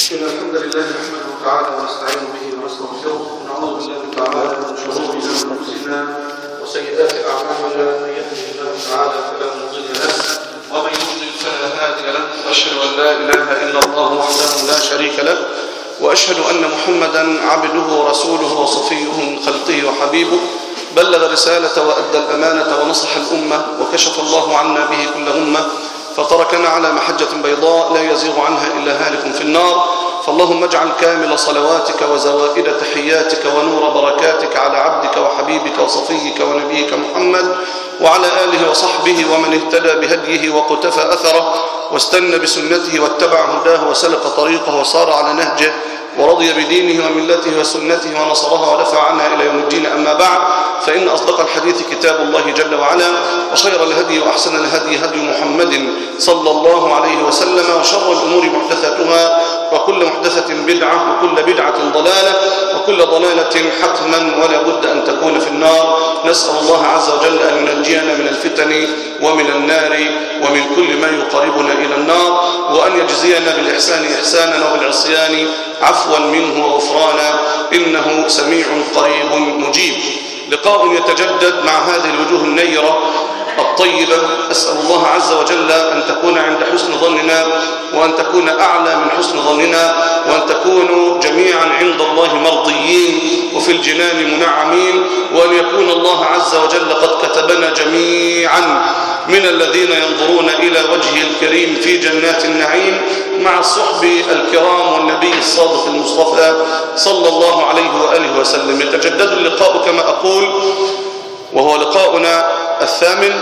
إن الحمد لله نحمده تعالى ونستعين به ونستغفره ونعوذ بالله تعالى من شرور أنفسنا وسيئات أعمالنا من يهده الله تعالى فلا مضل له ومن يضلل فلا هادي له وأشهد أن لا إله إلا الله وحده لا شريك له وأشهد أن محمدا عبده ورسوله وصفيه من خلقه وحبيبه بلغ الرسالة وأدى الأمانة ونصح الأمة وكشف الله عنا به كل همة فتركنا على محجة بيضاء لا يزيغ عنها إلا هالك في النار فاللهم اجعل كامل صلواتك وزوائد تحياتك ونور بركاتك على عبدك وحبيبك وصفيك ونبيك محمد وعلى آله وصحبه ومن اهتدى بهديه وقتفى أثره واستنى بسنته واتبع هداه وسلك طريقه وصار على نهجه ورضي بدينه وملته وسنته ونصرها ودفع عنها إلى يوم الدين أما بعد فإن أصدق الحديث كتاب الله جل وعلا وخير الهدي وأحسن الهدي هدي محمد صلى الله عليه وسلم وشر الأمور محدثاتها وكل محدثة بدعة وكل بدعة ضلالة وكل ضلالة حتما ولا بد أن تكون في النار نسأل الله عز وجل أن ينجينا من الفتن ومن النار ومن كل ما يقربنا إلى النار وأن يجزينا بالإحسان إحسانا وبالعصيان عفوا منه وغفرانا إنه سميع قريب مجيب لقاء يتجدد مع هذه الوجوه النيرة الطيبة أسأل الله عز وجل أن تكون عند حسن ظننا وأن تكون أعلى من حسن ظننا وأن تكونوا جميعا عند الله مرضيين وفي الجنان منعمين وأن يكون الله عز وجل قد كتبنا جميعا من الذين ينظرون إلى وجهه الكريم في جنات النعيم مع الصحب الكرام والنبي الصادق المصطفى صلى الله عليه وآله وسلم يتجدد اللقاء كما أقول وهو لقاؤنا الثامن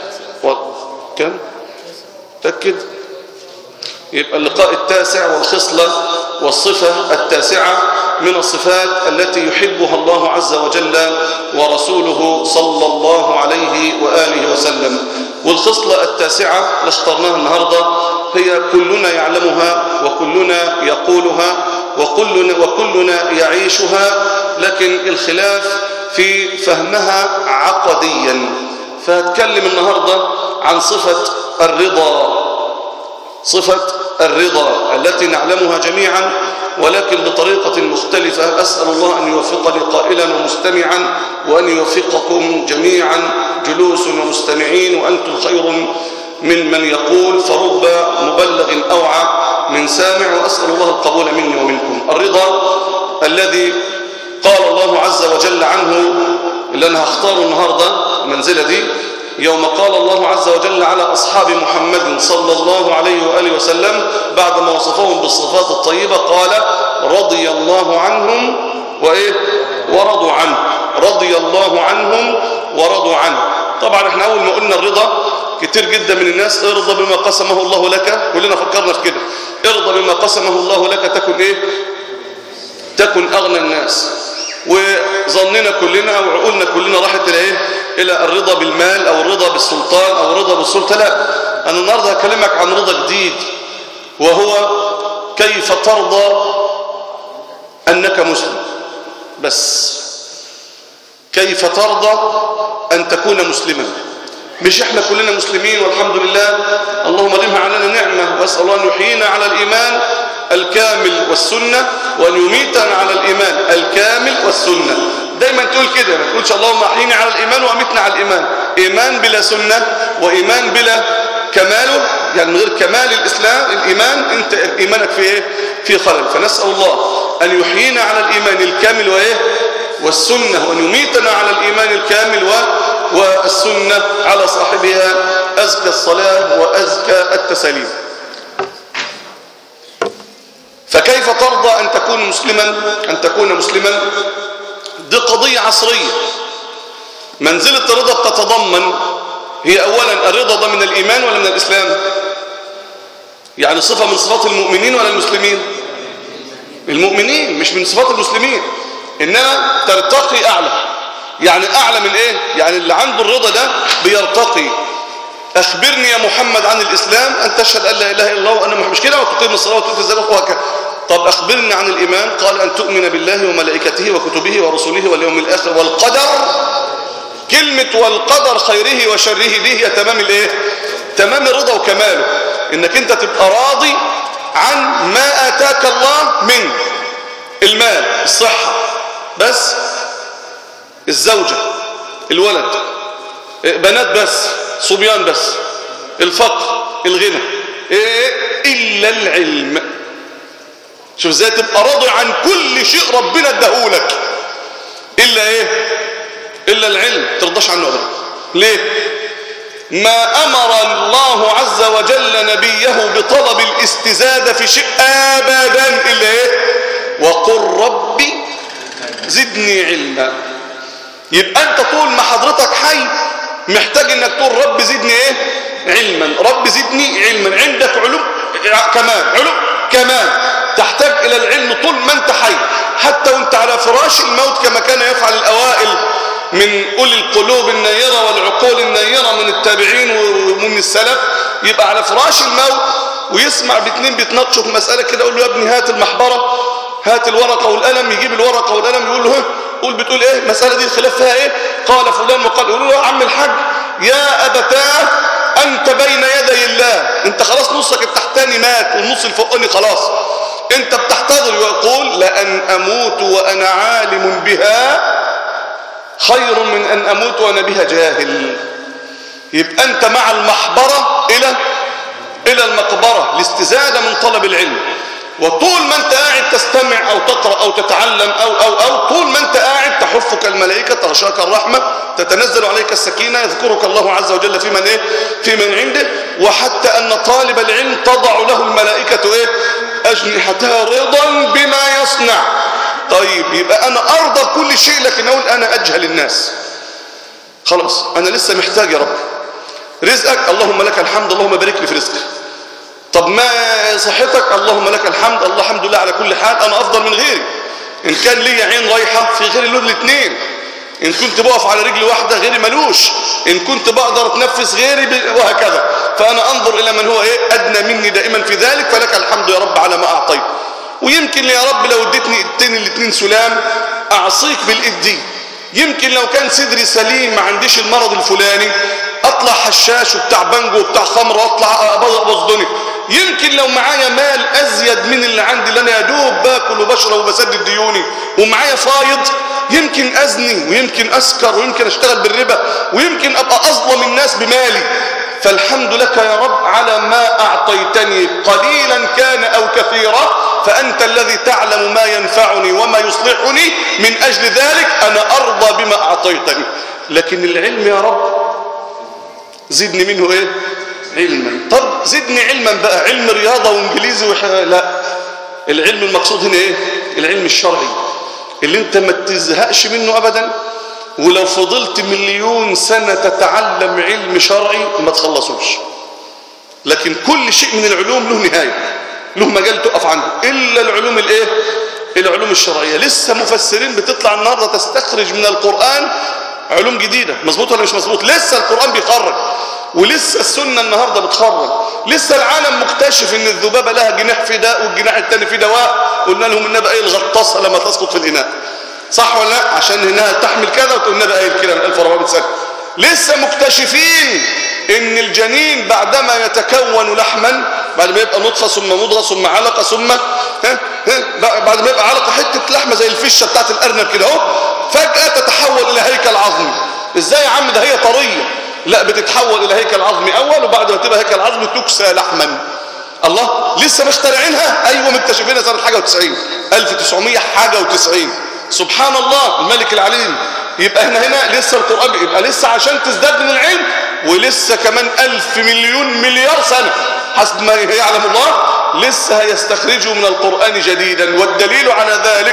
وكم تأكد يبقى اللقاء التاسع والخصلة والصفة التاسعة من الصفات التي يحبها الله عز وجل ورسوله صلى الله عليه وآله وسلم والخصلة التاسعة اللي اخترناها النهاردة هي كلنا يعلمها وكلنا يقولها وكلنا, وكلنا يعيشها لكن الخلاف في فهمها عقديا فهتكلم النهاردة عن صفة الرضا صفة الرضا التي نعلمها جميعا ولكن بطريقة مختلفة أسأل الله أن يوفقني قائلا ومستمعا وأن يوفقكم جميعا جلوس ومستمعين وأنتم خير من من يقول فرب مبلغ أوعى من سامع وأسأل الله القبول مني ومنكم الرضا الذي قال الله عز وجل عنه اللي أنا هختاره النهاردة المنزلة دي يوم قال الله عز وجل على أصحاب محمد صلى الله عليه وآله وسلم بعد ما وصفهم بالصفات الطيبة قال رضي الله عنهم وإيه ورضوا عنه رضي الله عنهم ورضوا عنه طبعا احنا أول ما قلنا الرضا كتير جدا من الناس ارضى بما قسمه الله لك كلنا فكرنا في كده ارضى بما قسمه الله لك تكن ايه تكن اغنى الناس وظننا كلنا او عقولنا كلنا راحت الى ايه الى الرضا بالمال او الرضا بالسلطان او الرضا بالسلطه لا انا النهارده هكلمك عن رضا جديد وهو كيف ترضى انك مسلم بس كيف ترضى ان تكون مسلما مش احنا كلنا مسلمين والحمد لله اللهم دمها علينا نعمة واسأل الله أن يحيينا على الإيمان الكامل والسنة وأن يميتنا على الإيمان الكامل والسنة دايما تقول كده ما تقولش اللهم احييني على الإيمان وأمتنا على الإيمان إيمان بلا سنة وإيمان بلا كماله يعني من غير كمال الإسلام الإيمان أنت إيمانك في إيه؟ في خلل فنسأل الله أن يحيينا على الإيمان الكامل وإيه والسنة وأن يميتنا على الإيمان الكامل و والسنة على صاحبها أزكى الصلاة وأزكى التسليم فكيف ترضى أن تكون مسلما أن تكون مسلما دي قضية عصرية منزلة الرضا تتضمن هي أولا الرضا ده من الإيمان ولا من الإسلام يعني صفة من صفات المؤمنين ولا المسلمين المؤمنين مش من صفات المسلمين إنما ترتقي أعلى يعني أعلى من إيه يعني اللي عنده الرضا ده بيرتقي أخبرني يا محمد عن الإسلام أن تشهد أن لا إله إلا الله وأنا مش كده وتقيم الصلاة وتؤتي الزكاة وهكذا طب أخبرني عن الإيمان قال أن تؤمن بالله وملائكته وكتبه ورسله واليوم الآخر والقدر كلمة والقدر خيره وشره دي هي تمام الإيه تمام الرضا وكماله إنك أنت تبقى راضي عن ما آتاك الله من المال الصحة بس الزوجة الولد بنات بس صبيان بس الفقر الغنى إيه إلا العلم شوف ازاي تبقى راضي عن كل شيء ربنا اداهولك إلا إيه إلا العلم ترضاش عنه أبدا ليه ما أمر الله عز وجل نبيه بطلب الاستزادة في شيء أبدا إلا إيه وقل ربي زدني علما يبقى أنت طول ما حضرتك حي محتاج أنك تقول رب زدني إيه علما رب زدني علما عندك علوم كمان علوم كمان تحتاج إلى العلم طول ما أنت حي حتى وانت على فراش الموت كما كان يفعل الأوائل من أولي القلوب النيرة والعقول النيرة من التابعين ومن السلف يبقى على فراش الموت ويسمع باتنين بيتناقشوا في مسألة كده يقول له يا ابني هات المحبرة هات الورقة والقلم يجيب الورقة والقلم يقول له قول بتقول ايه المسألة دي الخلاف فيها ايه قال فلان وقال يقول له يا عم الحاج يا أبتاه أنت بين يدي الله أنت خلاص نصك التحتاني مات والنص الفوقاني خلاص أنت بتحتضر ويقول لأن أموت وأنا عالم بها خير من أن أموت وأنا بها جاهل يبقى أنت مع المحبرة إلى إلى المقبرة الاستزادة من طلب العلم وطول ما انت قاعد تستمع او تقرأ او تتعلم او او او طول ما انت قاعد تحفك الملائكة تغشاك الرحمة تتنزل عليك السكينة يذكرك الله عز وجل في من ايه في من عنده وحتى ان طالب العلم تضع له الملائكة ايه اجنحتها رضا بما يصنع طيب يبقى انا ارضى كل شيء لكن اقول انا اجهل الناس خلاص انا لسه محتاج يا رب رزقك اللهم لك الحمد اللهم بارك لي في رزقك طب ما صحتك اللهم لك الحمد الله الحمد لله على كل حال انا افضل من غيري ان كان لي عين رايحه في غيري له الاثنين ان كنت بقف على رجل واحده غيري ملوش ان كنت بقدر اتنفس غيري وهكذا فانا انظر الى من هو ايه ادنى مني دائما في ذلك فلك الحمد يا رب على ما اعطيت ويمكن يا رب لو اديتني ايدتين الاثنين سلام اعصيك بالايد دي يمكن لو كان صدري سليم ما عنديش المرض الفلاني اطلع حشاش وبتاع بنجو وبتاع خمر واطلع ابوظ دنيا يمكن لو معايا مال ازيد من اللي عندي اللي انا يا دوب باكل وبشرب وبسدد ديوني ومعايا فايض يمكن ازني ويمكن اسكر ويمكن اشتغل بالربا ويمكن ابقى اظلم الناس بمالي فالحمد لك يا رب على ما اعطيتني قليلا كان او كثيرا فانت الذي تعلم ما ينفعني وما يصلحني من اجل ذلك انا ارضى بما اعطيتني لكن العلم يا رب زدني منه ايه علما طب زدني علما بقى علم رياضة وانجليزي وح... لا العلم المقصود هنا ايه العلم الشرعي اللي انت ما تزهقش منه ابدا ولو فضلت مليون سنة تتعلم علم شرعي ما تخلصوش لكن كل شيء من العلوم له نهاية له مجال تقف عنده إلا العلوم الايه العلوم الشرعية لسه مفسرين بتطلع النهاردة تستخرج من القرآن علوم جديدة مظبوط ولا مش مظبوط لسه القرآن بيخرج ولسه السنة النهاردة بتخرج لسه العالم مكتشف ان الذبابة لها جناح في داء والجناح التاني في دواء قلنا لهم النبي ايه الغطاسة لما تسقط في الإناء صح ولا لا عشان انها تحمل كذا وتقول النبي ايه كده الالف ربع بتسكت لسه مكتشفين ان الجنين بعدما يتكون لحما بعد ما يبقى نطفة ثم مضغة ثم علقة ثم ها ها بعد ما يبقى علقة حتة لحمة زي الفشة بتاعت الأرنب كده اهو فجأة تتحول إلى هيكل عظمي ازاي يا عم ده هي طرية لا بتتحول إلى هيكل عظمي أول وبعد ما تبقى هيكل عظمي تكسى لحما الله لسه مخترعينها أيوة مكتشفينها سنة حاجة وتسعين 1900 حاجة وتسعين سبحان الله الملك العليم يبقى هنا هنا لسه القرآن يبقى لسه عشان تزداد من العلم ولسه كمان ألف مليون مليار سنة حسب ما يعلم الله لسه هيستخرجوا من القرآن جديدا والدليل على ذلك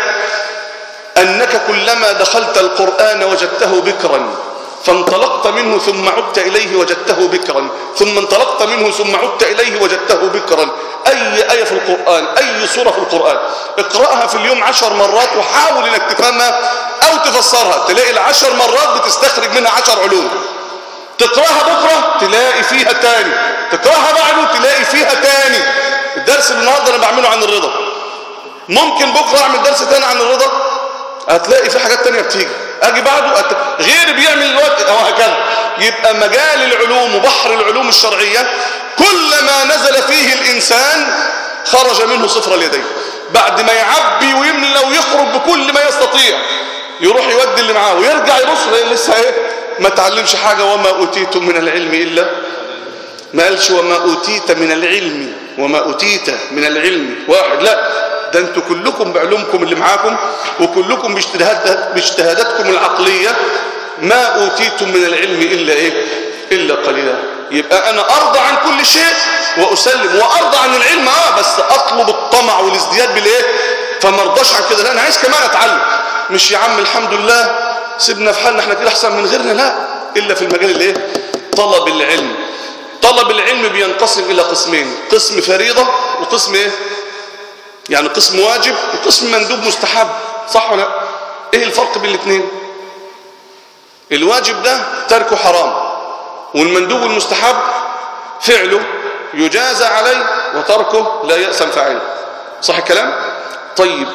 أنك كلما دخلت القرآن وجدته بكرا فانطلقت منه ثم عدت إليه وجدته بكرا ثم انطلقت منه ثم عدت إليه وجدته بكرا أي آية في القرآن أي سورة في القرآن اقرأها في اليوم عشر مرات وحاول أنك تفهمها أو تفسرها تلاقي العشر مرات بتستخرج منها عشر علوم تقرأها بكرة تلاقي فيها تاني تقرأها بعده تلاقي فيها تاني الدرس اللي النهارده أنا بعمله عن الرضا ممكن بكرة أعمل درس تاني عن الرضا هتلاقي في حاجات تانية بتيجي اجي بعده أت... غير بيعمل الوقت او هكذا يبقى مجال العلوم وبحر العلوم الشرعية كلما نزل فيه الانسان خرج منه صفر اليدين بعد ما يعبي ويملى ويخرج بكل ما يستطيع يروح يودي اللي معاه ويرجع يبص يلاقي لسه ايه ما تعلمش حاجة وما أوتيتم من العلم إلا ما قالش وما أوتيت من العلم وما أوتيت من العلم واحد لا ده انتوا كلكم بعلومكم اللي معاكم وكلكم باجتهاد باجتهاداتكم العقلية ما أوتيتم من العلم إلا إيه إلا قليلا يبقى أنا أرضى عن كل شيء وأسلم وأرضى عن العلم آه بس أطلب الطمع والازدياد بالإيه فما ارضاش عن كده لا أنا عايز كمان أتعلم مش يا عم الحمد لله سيبنا في حالنا احنا كده أحسن من غيرنا لا إلا في المجال الإيه طلب العلم طلب العلم بينقسم إلى قسمين قسم فريضة وقسم إيه يعني قسم واجب وقسم مندوب مستحب صح ولا لا ايه الفرق بين الاثنين الواجب ده تركه حرام والمندوب المستحب فعله يجازى عليه وتركه لا يأسم فاعله صح الكلام طيب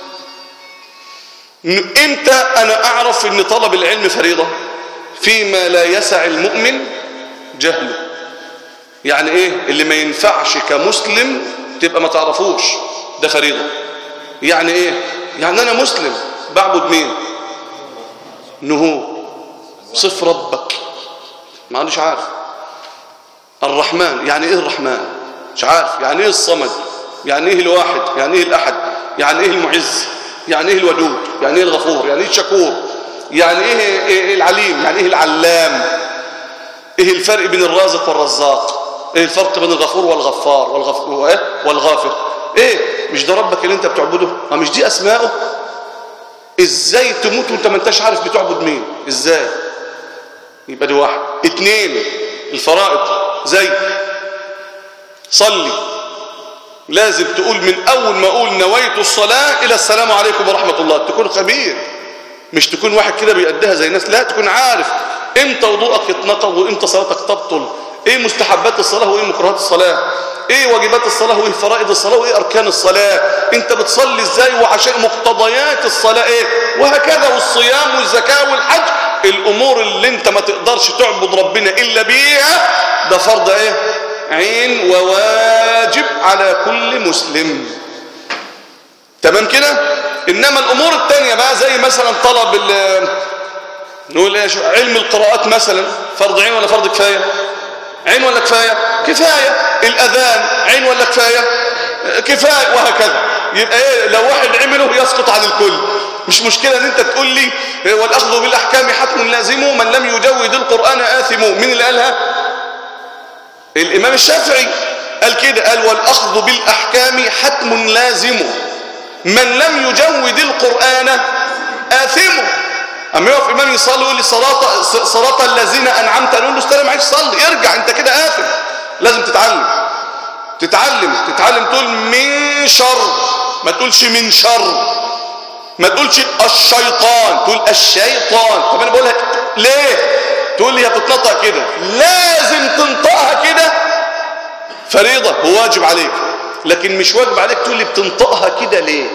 امتى انا اعرف ان طلب العلم فريضة فيما لا يسع المؤمن جهله يعني ايه اللي ما ينفعش كمسلم تبقى ما تعرفوش ده فريضة يعني ايه يعني انا مسلم بعبد مين نهو صف ربك ما عنديش عارف الرحمن يعني ايه الرحمن مش عارف يعني ايه الصمد يعني ايه الواحد يعني ايه الاحد يعني ايه المعز يعني ايه الودود يعني ايه الغفور يعني ايه الشكور يعني ايه, إيه العليم يعني ايه العلام ايه الفرق بين الرازق والرزاق ايه الفرق بين الغفور والغفار والغفور والغافر ايه مش ده ربك اللي انت بتعبده ما مش دي اسماءه ازاي تموت وانت ما انتش عارف بتعبد مين ازاي يبقى دي واحد اتنين الفرائض زي صلي لازم تقول من اول ما اقول نويت الصلاة الى السلام عليكم ورحمة الله تكون خبير مش تكون واحد كده بيأديها زي الناس لا تكون عارف امتى وضوءك يتنقض وامتى صلاتك تبطل ايه مستحبات الصلاة وايه مكروهات الصلاة ايه واجبات الصلاة وايه فرائض الصلاة وايه اركان الصلاة انت بتصلي ازاي وعشان مقتضيات الصلاة ايه وهكذا والصيام والزكاة والحج الامور اللي انت ما تقدرش تعبد ربنا الا بيها ده فرض ايه عين وواجب على كل مسلم تمام كده انما الامور التانية بقى زي مثلا طلب نقول ايه علم القراءات مثلا فرض عين ولا فرض كفاية عين ولا كفاية كفاية الأذان عين ولا كفاية كفاية وهكذا يبقى ايه لو واحد عمله يسقط عن الكل مش مشكلة ان انت تقول لي والأخذ بالأحكام حتم لازم من لم يجود القرآن آثم مين اللي قالها الإمام الشافعي قال كده قال والأخذ بالأحكام حتم لازم من لم يجود القرآن آثم أما يقف إمام يصلي ويقول لي صلاة صلاة الذين أنعمت نقول له استلم معيش صلي ارجع أنت كده آثم لازم تتعلم تتعلم تتعلم تقول من شر ما تقولش من شر ما تقولش الشيطان تقول الشيطان طب أنا بقولها ليه تقول لي هي بتتنطق كده لازم تنطقها كده فريضة هو واجب عليك لكن مش واجب عليك تقول لي بتنطقها كده ليه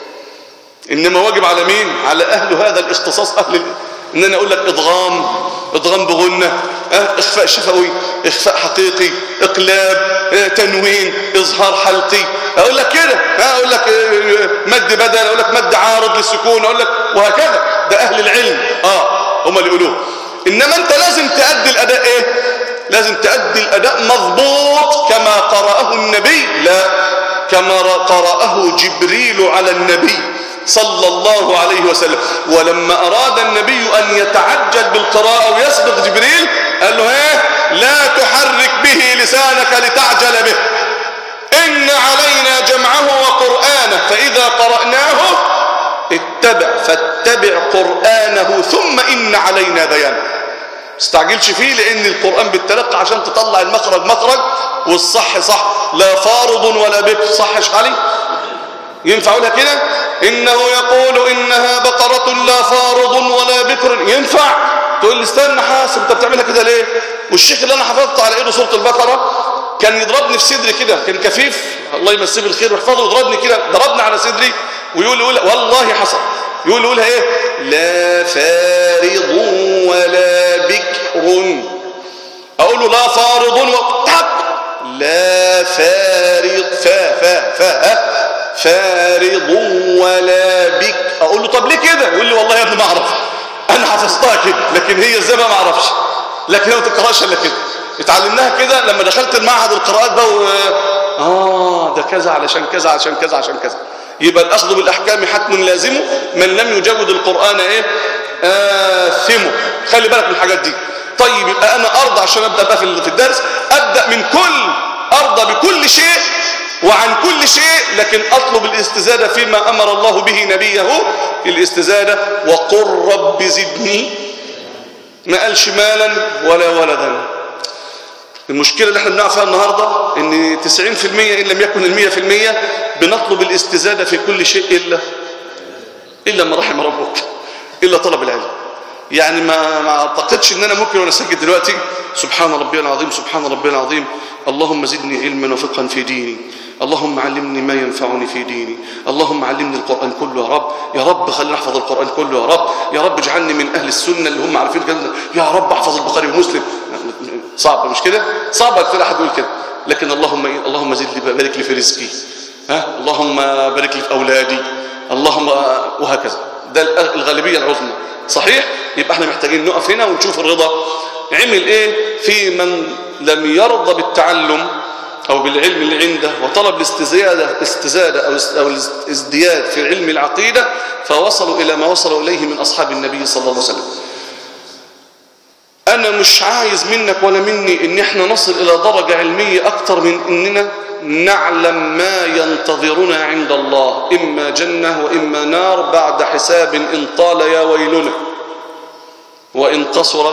إنما واجب على مين على أهل هذا الاختصاص أهل ال... إن أنا أقول لك إضغام إضغام بغنة أه؟ إخفاء شفوي إخفاء حقيقي إقلاب أه؟ تنوين إظهار حلقي أقول لك كده أه؟ أقول لك مد بدل أقول لك مد عارض للسكون أقول لك وهكذا ده أهل العلم آه هم اللي يقولوه إنما أنت لازم تأدي الأداء إيه لازم تأدي الأداء مضبوط كما قرأه النبي لا كما قرأه جبريل على النبي صلى الله عليه وسلم ولما أراد النبي أن يتعجل بالقراءة ويسبق جبريل قال له ايه لا تحرك به لسانك لتعجل به إن علينا جمعه وقرآنه فإذا قرأناه اتبع فاتبع قرآنه ثم إن علينا بيانه استعجلش فيه لأن القرآن بالتلقى عشان تطلع المخرج مخرج والصح صح لا فارض ولا بكر صحش علي ينفع اقولها كده انه يقول انها بقرة لا فارض ولا بكر ينفع تقول لي استنى حاسب انت بتعملها كده ليه والشيخ اللي انا حفظت على ايده سورة البقرة كان يضربني في صدري كده كان كفيف الله يمسيه بالخير ويحفظه يضربني كده ضربني على صدري ويقول يقول والله حصل يقول يقولها ايه لا فارض ولا بكر اقول له لا فارض وطب لا فارض فا فا ها فارض ولا بك اقول له طب ليه كده يقول لي والله يا ابني ما اعرف انا حفظتها كده لكن هي ازاي ما اعرفش لكن هي ما تقراش الا كده اتعلمناها كده لما دخلت المعهد القراءات بقى و... اه ده كذا علشان كذا عشان كذا عشان كذا يبقى الاخذ بالاحكام حتم لازمه من لم يجود القران ايه آثمه خلي بالك من الحاجات دي طيب يبقى انا ارضى عشان ابدا بقى في في الدرس ابدا من كل ارضى بكل شيء وعن كل شيء لكن اطلب الاستزاده فيما امر الله به نبيه الاستزاده وقل رب زدني ما قالش مالا ولا ولدا المشكلة اللي احنا بنقع فيها النهاردة ان 90% ان لم يكن المية في المية بنطلب الاستزادة في كل شيء الا الا ما رحم ربك الا طلب العلم يعني ما ما اعتقدش ان انا ممكن وانا ساجد دلوقتي سبحان ربي العظيم سبحان ربي العظيم اللهم زدني علما وفقها في ديني اللهم علمني ما ينفعني في ديني اللهم علمني القرآن كله يا رب يا رب خليني احفظ القرآن كله يا رب يا رب اجعلني من اهل السنة اللي هم عارفين كده يا رب احفظ البخاري ومسلم صعب مش كده صعب كتير احد يقول كده لكن اللهم إيه؟ اللهم زد لي بارك لي في رزقي ها اللهم بارك لي في اولادي اللهم وهكذا ده الغالبيه العظمى صحيح يبقى احنا محتاجين نقف هنا ونشوف الرضا عمل ايه في من لم يرضى بالتعلم او بالعلم اللي عنده وطلب الاستزاده استزاده او او الازدياد في علم العقيده فوصلوا الى ما وصلوا اليه من اصحاب النبي صلى الله عليه وسلم انا مش عايز منك ولا مني ان احنا نصل الى درجة علمية اكتر من اننا نعلم ما ينتظرنا عند الله اما جنة واما نار بعد حساب ان طال يا ويلنا وان قصر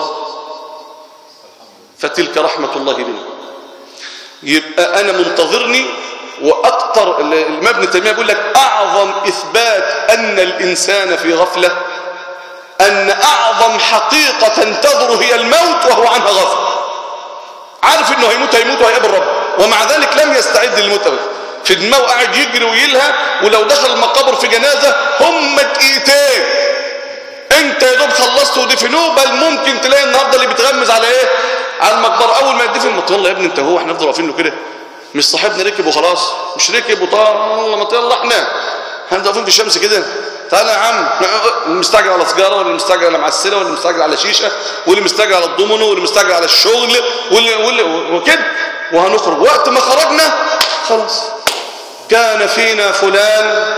فتلك رحمة الله بنا يبقى انا منتظرني واكتر الامام ابن تيميه بيقول لك اعظم اثبات ان الانسان في غفله أن أعظم حقيقة تنتظر هي الموت وهو عنها غافل عارف أنه هيموت هيموت وهيقابل رب ومع ذلك لم يستعد للموت في دماغه قاعد يجري ويلها ولو دخل المقابر في جنازة هم دقيقتين انت يا دوب خلصت ودفنوه بل ممكن تلاقي النهارده اللي بيتغمز على ايه على المقبره اول ما يدفن ما يلا يا ابني انت هو احنا نفضل واقفين له كده مش صاحبنا ركب وخلاص مش ركب وطار والله ما يلا احنا هنفضل واقفين في الشمس كده تعالى يا عم اللي مستعجل على سجاره واللي مستعجل على معسله واللي مستعجل على شيشه واللي مستعجل على الضمنه واللي مستعجل على الشغل واللي واللي وكده وهنخرج وقت ما خرجنا خلاص كان فينا فلان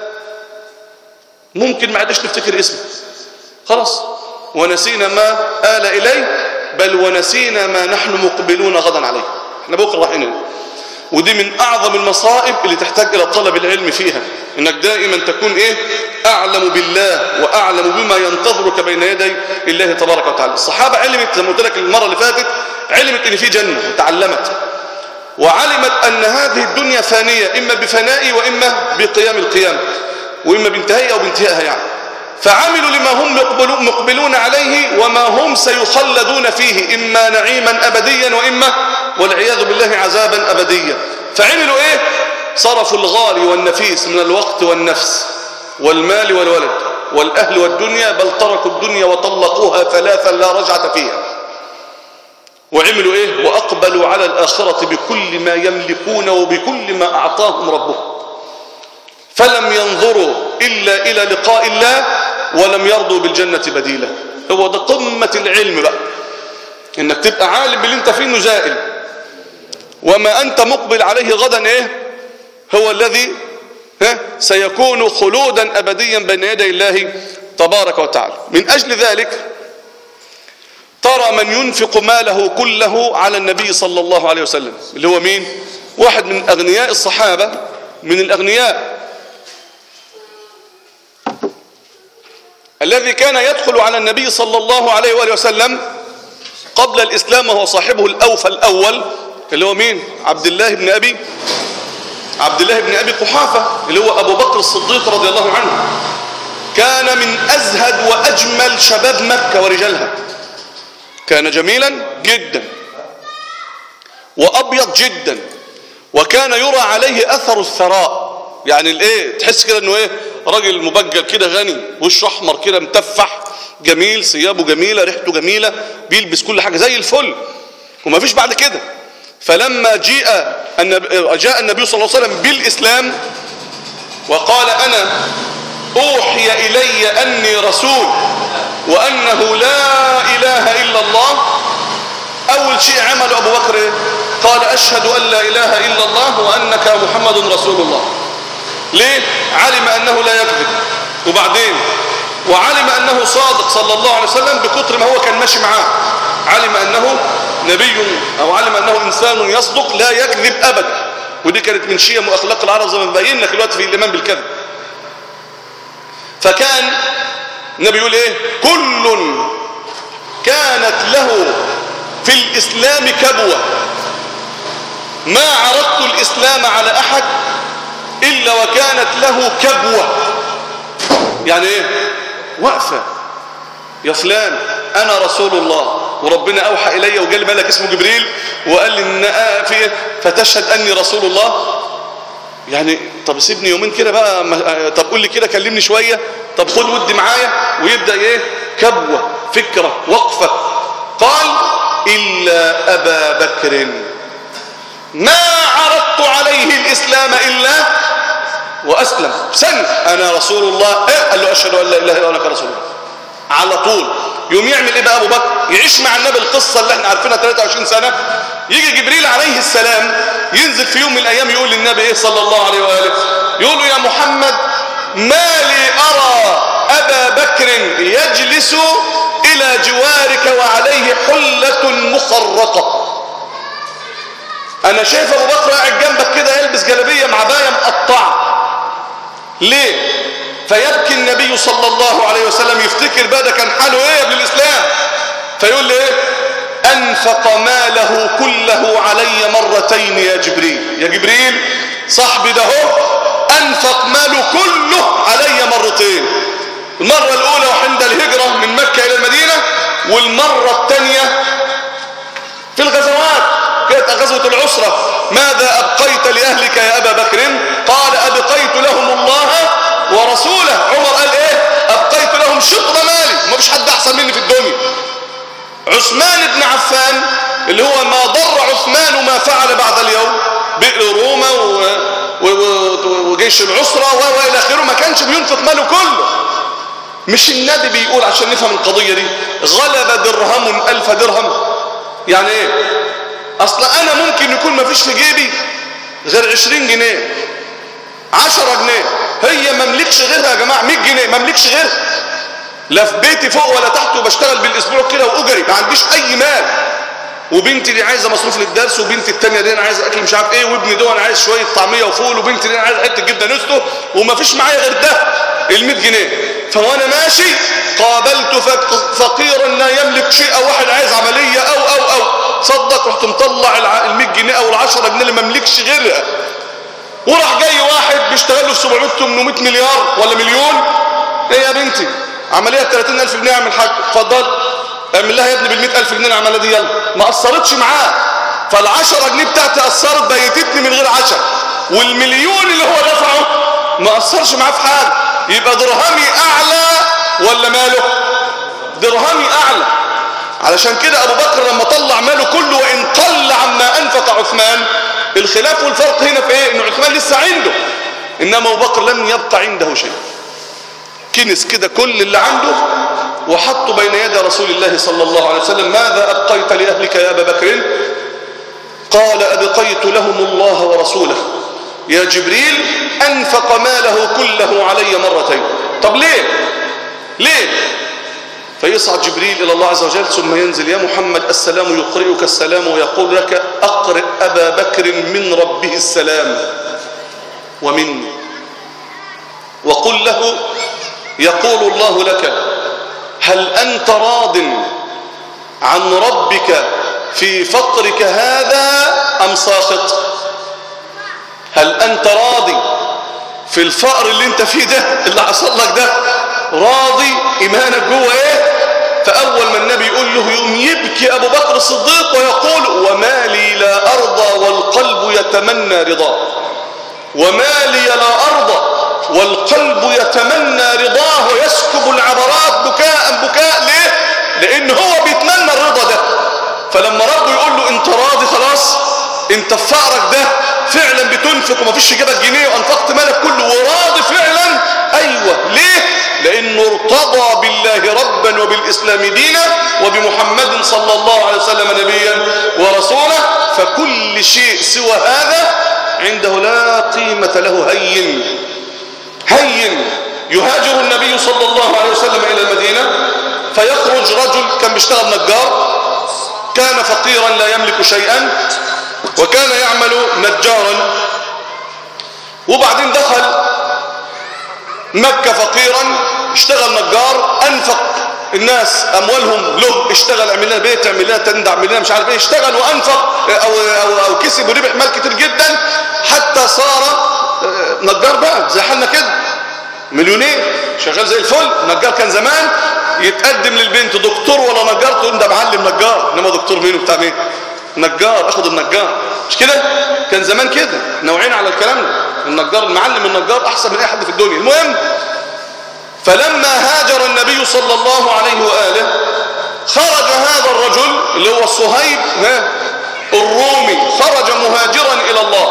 ممكن ما عادش نفتكر اسمه خلاص ونسينا ما آل إليه بل ونسينا ما نحن مقبلون غدا عليه احنا بكره رايحين ودي من اعظم المصائب اللي تحتاج الى طلب العلم فيها انك دائما تكون ايه اعلم بالله واعلم بما ينتظرك بين يدي الله تبارك وتعالى الصحابه علمت زي ما قلت لك المره اللي فاتت علمت ان في جنه وتعلمت وعلمت ان هذه الدنيا فانيه اما بفنائي واما بقيام القيامه واما بانتهائها او بانتهائها يعني فعملوا لما هم مقبلون عليه وما هم سيخلدون فيه إما نعيما أبديا وإما والعياذ بالله عذابا أبديا فعملوا إيه صرفوا الغالي والنفيس من الوقت والنفس والمال والولد والأهل والدنيا بل تركوا الدنيا وطلقوها ثلاثا لا رجعة فيها وعملوا إيه وأقبلوا على الآخرة بكل ما يملكون وبكل ما أعطاهم ربهم فلم ينظروا إلا إلى لقاء الله ولم يرضوا بالجنة بديلا هو ده قمة العلم بقى انك تبقى عالم باللي انت فيه انه زائل وما انت مقبل عليه غدا ايه هو الذي ها سيكون خلودا ابديا بين يدي الله تبارك وتعالى من اجل ذلك ترى من ينفق ماله كله على النبي صلى الله عليه وسلم اللي هو مين واحد من اغنياء الصحابة من الاغنياء الذي كان يدخل على النبي صلى الله عليه وآله وسلم قبل الإسلام وهو صاحبه الأوفى الأول اللي هو مين عبد الله بن أبي عبد الله بن أبي قحافة اللي هو أبو بكر الصديق رضي الله عنه كان من أزهد وأجمل شباب مكة ورجالها كان جميلا جدا وأبيض جدا وكان يرى عليه أثر الثراء يعني الايه تحس كده انه ايه راجل مبجل كده غني وشه احمر كده متفح جميل ثيابه جميله ريحته جميله بيلبس كل حاجه زي الفل وما فيش بعد كده فلما جاء النبي, جاء النبي صلى الله عليه وسلم بالإسلام وقال أنا أوحي إلي أني رسول وأنه لا إله إلا الله أول شيء عمل أبو بكر إيه؟ قال أشهد أن لا إله إلا الله وأنك محمد رسول الله ليه؟ علم أنه لا يكذب وبعدين وعلم أنه صادق صلى الله عليه وسلم بكتر ما هو كان ماشي معاه علم أنه نبي أو علم أنه إنسان يصدق لا يكذب أبدا ودي كانت من شيم وأخلاق العرب زي ما بين لك الوقت في الإيمان بالكذب فكان النبي يقول إيه كل كانت له في الإسلام كبوة ما عرضت الإسلام على أحد إلا وكانت له كبوة يعني إيه وقفة يا فلان أنا رسول الله وربنا أوحى إلي وقال ملك اسمه جبريل وقال لي إن في فتشهد أني رسول الله يعني طب سيبني يومين كده بقى طب قول لي كده كلمني شوية طب خد ودي معايا ويبدأ إيه كبوة فكرة وقفة قال إلا أبا بكر ما عرضت عليه الإسلام إلا وأسلم سن أنا رسول الله إيه؟ قال له أشهد أن لا إله إلا أنك رسول الله على طول يوم يعمل إيه بقى أبو بكر يعيش مع النبي القصة اللي احنا عارفينها 23 سنة يجي جبريل عليه السلام ينزل في يوم من الأيام يقول للنبي إيه صلى الله عليه وآله يقول له يا محمد ما لي أرى أبا بكر يجلس إلى جوارك وعليه حلة مخرقة أنا شايف أبو بكر قاعد جنبك كده يلبس جلبية مع باية مقطعة ليه فيبكي النبي صلى الله عليه وسلم يفتكر بقى ده كان حاله ايه قبل الاسلام فيقول لي ايه انفق ماله كله علي مرتين يا جبريل يا جبريل صاحبي ده هو انفق ماله كله علي مرتين المرة الاولى وعند الهجرة من مكة الى المدينة والمرة الثانية في الغزوات كانت غزوة العسرة ماذا أبقيت لأهلك يا أبا بكر قال أبقيت لهم الله ورسوله عمر قال إيه أبقيت لهم شطر مالي ما فيش حد أحسن مني في الدنيا عثمان بن عفان اللي هو ما ضر عثمان ما فعل بعد اليوم بئر روما و... و... و... وجيش العسرة وإلى آخره ما كانش بينفق ماله كله مش النبي بيقول عشان نفهم القضية دي غلب درهم ألف درهم يعني ايه اصل انا ممكن يكون ما فيش في جيبي غير 20 جنيه 10 جنيه هي مملكش غيرها يا جماعة 100 جنيه مملكش غيرها لا في بيتي فوق ولا تحت وبشتغل بالاسبوع كده واجري ما عنديش اي مال وبنتي دي عايزه مصروف للدرس وبنتي التانية دي انا عايز اكل مش عارف ايه وابني ده انا عايز شويه طعميه وفول وبنتي دي انا عايز حته جبنه نستو ومفيش معايا غير ده ال 100 جنيه فوانا ماشي قابلت فقيرا لا يملك شيء او واحد عايز عمليه او او او صدق رحت مطلع ال 100 جنيه او ال 10 جنيه اللي ما مملكش غيرها وراح جاي واحد بيشتغل له 700 800 مليار ولا مليون ايه يا بنتي عمليه 30000 جنيه اعمل حاج اتفضل اعمل لها يا ابني بال 100000 جنيه العمليه دي يلا ما قصرتش معاه فال10 جنيه بتاعتي قصرت بيتتني من غير عشاء والمليون اللي هو دفعه ما قصرش معاه في حاجه يبقى درهمي اعلى ولا ماله درهمي اعلى علشان كده ابو بكر لما طلع ماله كله وان قل عما انفق عثمان الخلاف والفرق هنا في ايه ان عثمان لسه عنده انما ابو بكر لم يبقى عنده شيء كنس كده كل اللي عنده وحطه بين يدي رسول الله صلى الله عليه وسلم ماذا ابقيت لاهلك يا ابا بكر قال ابقيت لهم الله ورسوله يا جبريل انفق ماله كله علي مرتين طب ليه ليه فيصعد جبريل إلى الله عز وجل ثم ينزل يا محمد السلام يقرئك السلام ويقول لك أقرئ أبا بكر من ربه السلام ومني وقل له يقول الله لك هل أنت راض عن ربك في فقرك هذا أم ساخط هل أنت راضي في الفقر اللي انت فيه ده اللي حصل لك ده راضي إيمانك جوه ايه فأول ما النبي يقول له يوم يبكي أبو بكر الصديق ويقول وما لي لا أرضى والقلب يتمنى رضاه وما لي لا أرضى والقلب يتمنى رضاه ويسكب العبرات بكاء بكاء ليه لأن هو بيتمنى الرضا ده فلما ربه يقول له انت راضي خلاص انت في فقرك ده فعلا بتنفق ومفيش في جيبك جنيه وانفقت مالك كله وراضي فعلا ايوه ليه لانه ارتضى بالله ربا وبالاسلام دينا وبمحمد صلى الله عليه وسلم نبيا ورسولا فكل شيء سوى هذا عنده لا قيمة له هين هين يهاجر النبي صلى الله عليه وسلم إلى المدينة فيخرج رجل كان بيشتغل نجار كان فقيرا لا يملك شيئا وكان يعمل نجارا وبعدين دخل مكة فقيرا اشتغل نجار أنفق الناس أموالهم له اشتغل عمل لنا بيت عمل لنا تندع عمل لنا مش عارف ايه اشتغل وأنفق أو, أو, أو كسب وربح مال كتير جدا حتى صار نجار بقى زي حالنا كده مليونير شغال زي الفل نجار كان زمان يتقدم للبنت دكتور ولا نجار تقول ده معلم نجار انما دكتور مين وبتاع مين نجار اخد النجار مش كده كان زمان كده نوعين على الكلام ده النجار المعلم النجار احسن من اي حد في الدنيا المهم فلما هاجر النبي صلى الله عليه واله خرج هذا الرجل اللي هو الصهيب الرومي خرج مهاجرا الى الله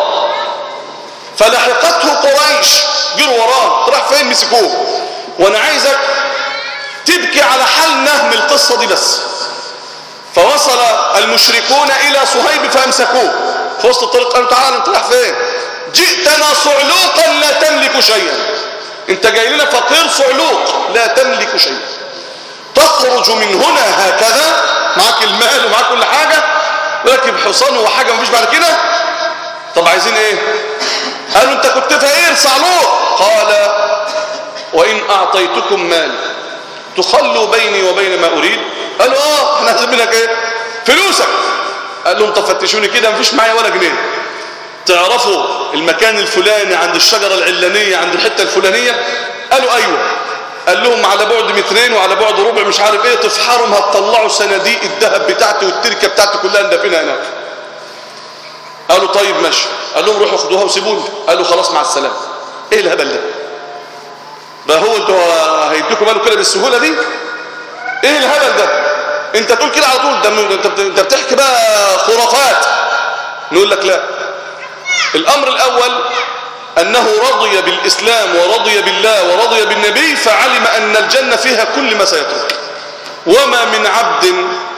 فلحقته قريش جروا وراه راح فين مسكوه وانا عايزك تبكي على حالنا من القصه دي بس فوصل المشركون الى صهيب فامسكوه في وسط الطريق قالوا تعالى انت رايح فين جئتنا صعلوقا لا تملك شيئا انت جاي لنا فقير صعلوق لا تملك شيئا تخرج من هنا هكذا معاك المال ومعاك كل حاجه راكب حصان وحاجه مفيش بعد كده طب عايزين ايه قالوا انت كنت فقير صعلوق قال وان اعطيتكم مال تخلوا بيني وبين ما اريد قالوا اه احنا عايزين منك ايه فلوسك قال لهم طب فتشوني كده مفيش معايا ولا جنيه تعرفوا المكان الفلاني عند الشجرة العلانية عند الحتة الفلانية قالوا ايوه قال لهم على بعد مترين وعلى بعد ربع مش عارف ايه تفحرهم هتطلعوا صناديق الذهب بتاعتي والتركه بتاعتي كلها ندفنها هناك قالوا طيب ماشي قال لهم روحوا خدوها وسيبوني قالوا خلاص مع السلامه ايه الهبل ده بقى هو انتوا هيديكم ماله كده بالسهوله دي ايه الهبل ده انت تقول كده على طول ده انت انت بتحكي بقى خرافات نقول لك لا الامر الاول انه رضي بالاسلام ورضي بالله ورضي بالنبي فعلم ان الجنه فيها كل ما سيترك وما من عبد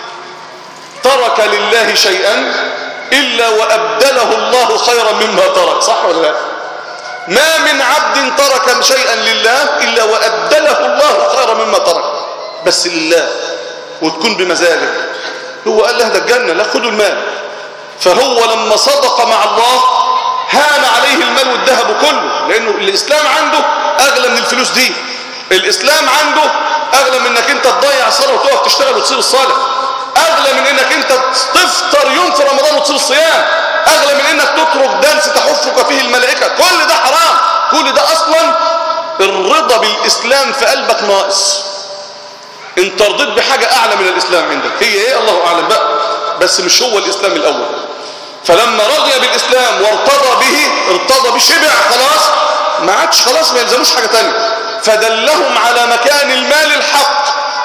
ترك لله شيئا إلا وأبدله الله خيرا مما ترك صح ولا لا ما من عبد ترك شيئا لله إلا وأبدله الله خيرا مما ترك بس لله وتكون بمزاجك هو قال له ده الجنة لا خدوا المال فهو لما صدق مع الله هان عليه المال والذهب كله لأنه الإسلام عنده أغلى من الفلوس دي الإسلام عنده أغلى من أنك أنت تضيع الصلاة وتقف تشتغل وتصير الصالح أغلى من أنك أنت تفطر يوم في رمضان وتصير الصيام أغلى من أنك تترك درس تحفك فيه الملائكة كل ده حرام كل ده أصلا الرضا بالإسلام في قلبك ناقص انت رضيت بحاجة أعلى من الإسلام عندك هي إيه الله أعلم بقى بس مش هو الإسلام الأول فلما رضي بالإسلام وارتضى به ارتضى بشبع خلاص ما عادش خلاص ما يلزموش حاجة تانية فدلهم على مكان المال الحق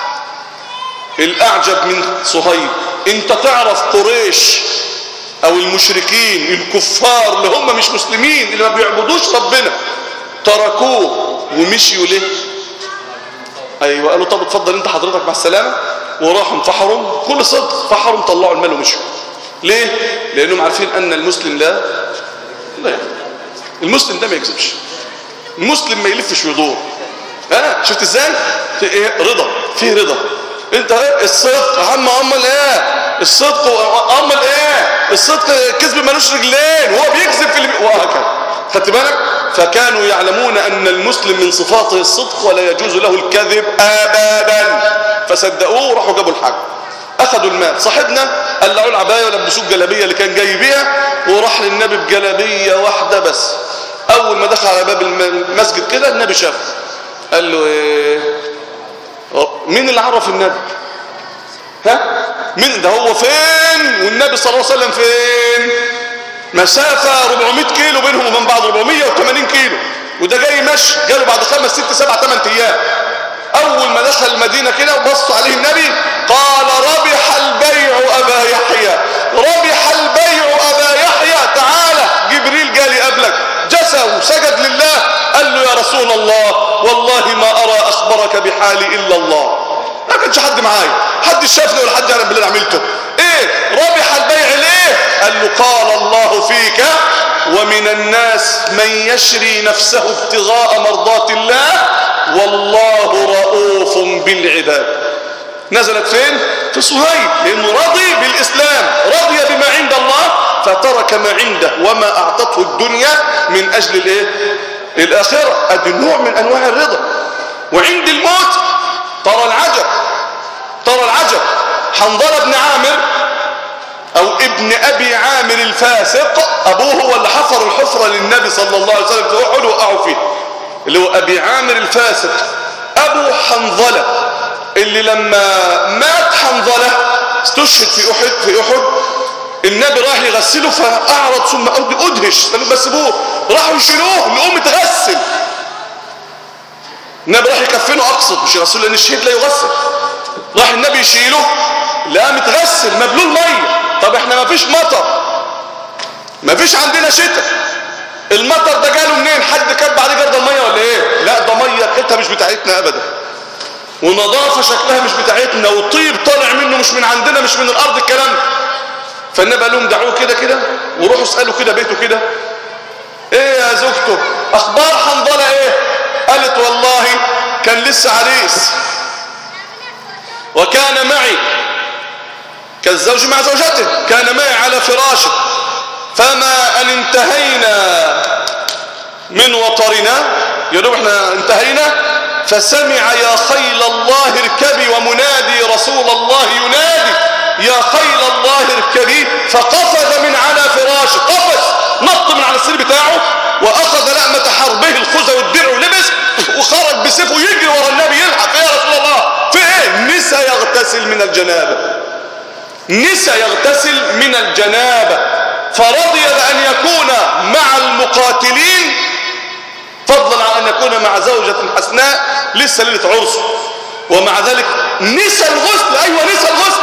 الأعجب من صهيب انت تعرف قريش او المشركين الكفار اللي هم مش مسلمين اللي ما بيعبدوش ربنا تركوه ومشيوا ليه ايوه قالوا طب اتفضل انت حضرتك مع السلامه وراحوا انفحروا كل صدق فحروا طلعوا المال ومشوا ليه لانهم عارفين ان المسلم لا لا يكذب المسلم ده ما يكذبش المسلم ما يلفش ويدور ها شفت ازاي في ايه رضا فيه رضا انت ايه الصدق يا عم امال ايه الصدق امال ايه الصدق كذب ملوش رجلين وهو بيكذب في اللي وهكذا خدت بالك فكانوا يعلمون ان المسلم من صفاته الصدق ولا يجوز له الكذب ابدا فصدقوه وراحوا جابوا الحاج اخذوا المال صاحبنا قلعوا العبايه ولبسوه الجلابيه اللي كان جاي بيها وراح للنبي بجلابيه واحده بس اول ما دخل على باب المسجد كده النبي شافه قال له ايه مين اللي عرف النبي ها مين ده هو فين والنبي صلى الله عليه وسلم فين مسافة 400 كيلو بينهم وبين بعض 480 كيلو وده جاي مشي جاله بعد خمس ست سبع ثمان ايام اول ما دخل المدينة كده وبصوا عليه النبي قال ربح البيع ابا يحيى ربح البيع ابا يحيى وبكى وسجد لله قال له يا رسول الله والله ما أرى أخبرك بحالي إلا الله ما كانش حد معايا حد شافني ولا حد يعلم باللي أنا عملته ايه ربح البيع ليه قال له قال الله فيك ومن الناس من يشري نفسه ابتغاء مرضات الله والله رؤوف بالعباد نزلت فين في صهيب لانه رضي بالاسلام رضي بما عند الله فترك ما عنده وما اعطته الدنيا من اجل الايه الاخره ادي نوع من انواع الرضا وعند الموت ترى العجب ترى العجب حنظله بن عامر او ابن ابي عامر الفاسق ابوه هو اللي حفر الحفره للنبي صلى الله عليه وسلم في احد وقعوا فيه اللي هو ابي عامر الفاسق ابو حنظله اللي لما مات حنظله استشهد في احد في احد النبي راح يغسله فاعرض ثم ادهش قالوا بس ابوه راحوا يشيلوه يقوم يتغسل النبي راح يكفنه اقصد مش يغسله لان الشهيد لا يغسل راح النبي يشيله لا متغسل مبلول ميه طب احنا ما فيش مطر ما فيش عندنا شتاء المطر ده جاله منين حد كب عليه جرد الميه ولا ايه لا ده ميه ريحتها مش بتاعتنا ابدا ونظافه شكلها مش بتاعتنا وطيب طالع منه مش من عندنا مش من الارض الكلام ده فالنبي قال لهم دعوه كده كده وروحوا اسالوا كده بيته كده ايه يا زوجته اخبار حنظله ايه قالت والله كان لسه عريس وكان معي كالزوج مع زوجته كان معي على فراشه فما أن انتهينا من وطرنا يا دوب احنا انتهينا فسمع يا خيل الله اركبي ومنادي رسول الله ينادي يا خيل الله اركبي فقفز من على فراشه قفز نط من على السرير بتاعه واخذ لأمة حربه الخزى والدرع ولبس وخرج بسيفه يجري ورا النبي يلحق يا رسول الله في ايه نسى يغتسل من الجنابه نسى يغتسل من الجنابة فرضي بأن يكون مع المقاتلين فضلا عن أن يكون مع زوجة حسناء لسه ليلة عرسه ومع ذلك نسى الغسل أيوة نسى الغسل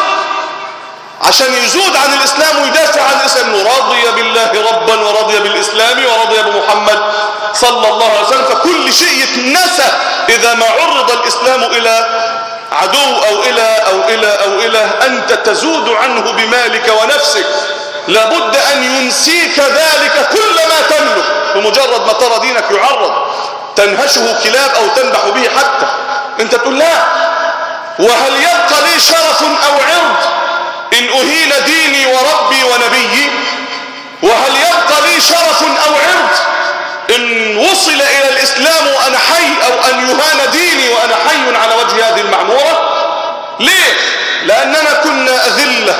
عشان يزود عن الإسلام ويدافع عن الإسلام رضي بالله ربا ورضي بالإسلام ورضي بمحمد صلى الله عليه وسلم فكل شيء يتنسى إذا ما عرض الإسلام إلى عدو أو إلى أو إلى أو إلى أنت تزود عنه بمالك ونفسك لابد أن ينسيك ذلك كل ما تملك بمجرد ما ترى دينك يعرض تنهشه كلاب أو تنبح به حتى أنت تقول لا وهل يبقى لي شرف أو عرض إن أهين ديني وربي ونبيي وهل يبقى لي شرف أو عرض إن وصل إلى الإسلام وأنا حي أو أن يهان ديني وأنا حي على وجه هذه المعمورة ليه؟ لأننا كنا أذلة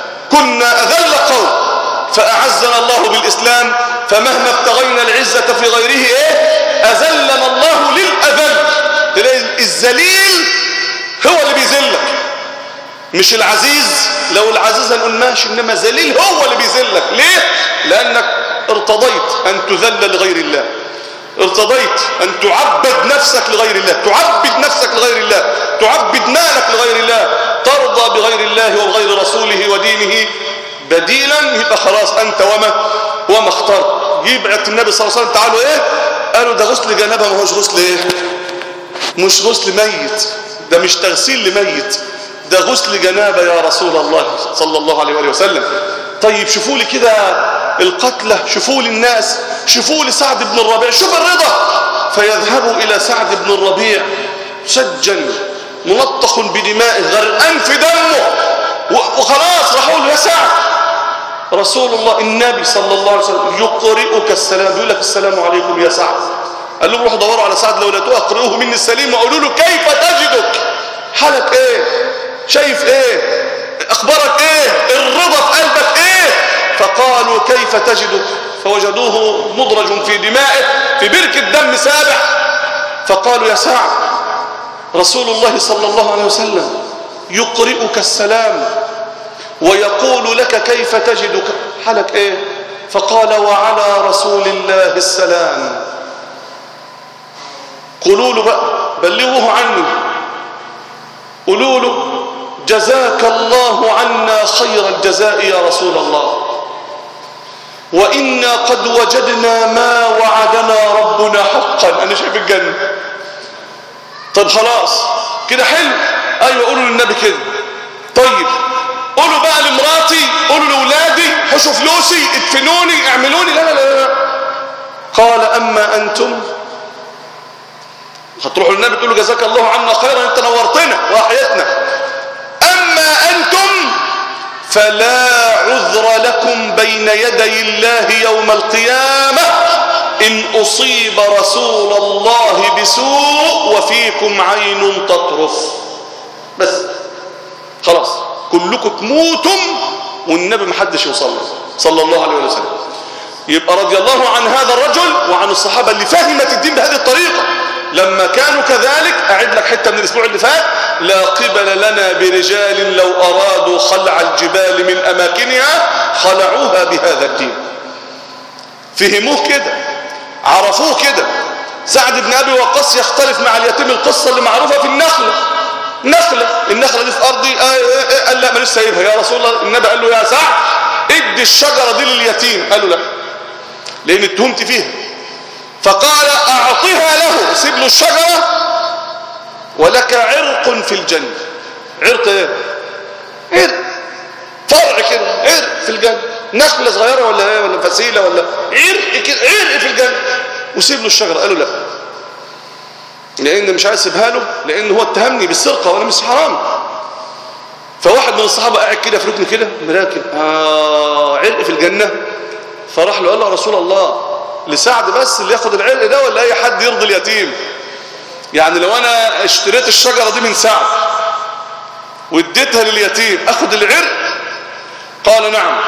كنا أذل قوم فأعزنا الله بالإسلام فمهما ابتغينا العزة في غيره إيه؟ أذلنا الله للأذل تلاقي الذليل هو اللي بيذلك مش العزيز لو العزيز هنقول ماشي إنما ذليل هو اللي بيذلك ليه؟ لأنك ارتضيت أن تذل لغير الله ارتضيت أن تعبد نفسك لغير الله تعبد نفسك لغير الله تعبد مالك لغير الله ترضى بغير الله وبغير رسوله ودينه بديلا يبقى خلاص أنت وما وما اخترت يبعت النبي صلى الله عليه وسلم تعالوا ايه قالوا ده غسل جنابه ما هوش غسل ايه مش غسل ميت ده مش تغسيل لميت ده غسل جنابه يا رسول الله صلى الله عليه وآله وسلم طيب شوفوا لي كده القتلى شوفوا لي الناس شوفوا لي سعد بن الربيع شوف الرضا فيذهبوا إلى سعد بن الربيع سجن منطق بدمائه غرقان في دمه وخلاص راحوا له يا سعد رسول الله النبي صلى الله عليه وسلم يقرئك السلام يقول لك السلام عليكم يا سعد قال لهم روحوا دوروا على سعد لو لقيتوه اقرئوه مني السليم وقولوا له كيف تجدك حالك ايه شايف ايه اخبارك ايه الرضا في قلبك ايه فقالوا كيف تجدك فوجدوه مدرج في دمائه في بركة دم سابح فقالوا يا سعد رسول الله صلى الله عليه وسلم يقرئك السلام ويقول لك كيف تجدك حالك ايه فقال وعلى رسول الله السلام قولوا له بقى بلغوه عني قولوا له جزاك الله عنا خير الجزاء يا رسول الله وإنا قد وجدنا ما وعدنا ربنا حقا أنا شايف الجنة طب خلاص كده حلو أيوة قولوا للنبي كده طيب قولوا بقى لمراتي قولوا لأولادي حشوا فلوسي ادفنوني اعملوني لا لا لا, لا. قال أما أنتم هتروحوا للنبي تقولوا جزاك الله عنا خيرا انت نورتنا وأحيتنا أما أنتم فلا عذر لكم بين يدي الله يوم القيامة إن أصيب رسول الله بسوء وفيكم عين تطرف بس خلاص كلكم تموتم والنبي محدش يوصل له صلى الله عليه وسلم يبقى رضي الله عن هذا الرجل وعن الصحابة اللي فهمت الدين بهذه الطريقة لما كانوا كذلك أعد لك حتة من الأسبوع اللي فات لا قبل لنا برجال لو أرادوا خلع الجبال من أماكنها خلعوها بهذا الدين فهموه كده عرفوه كده سعد بن أبي وقاص يختلف مع اليتيم القصة اللي معروفة في النخلة نخلة النخلة دي في أرضي قال لا ماليش سايبها يا رسول الله النبي قال له يا سعد ادي الشجرة دي لليتيم قال له لا لأن اتهمت فيها فقال أعطها له سيب له الشجرة ولك عرق في الجنة عرق ايه عرق فرع كده عرق في الجنة نخلة صغيرة ولا ايه ولا فسيلة ولا عرق كده عرق في الجنة وسيب له الشجرة قال له لا لان مش عايز اسيبها له لان هو اتهمني بالسرقة وانا مش حرام فواحد من الصحابة قاعد كده في ركن كده مراكب آه عرق في الجنة فراح له قال له يا رسول الله لسعد بس اللي ياخد العرق ده ولا اي حد يرضي اليتيم يعني لو انا اشتريت الشجرة دي من سعد واديتها لليتيم اخد العرق قال نعم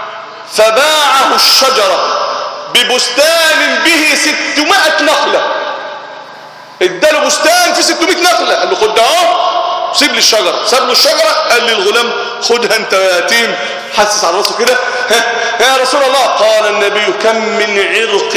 فباعه الشجرة ببستان به ستمائة نخلة اداله بستان في 600 نخلة قال له خد ده اهو سيب لي الشجرة ساب له الشجرة قال لي الغلام خدها انت يا يتيم حسس على راسه كده يا رسول الله قال النبي كم من عرق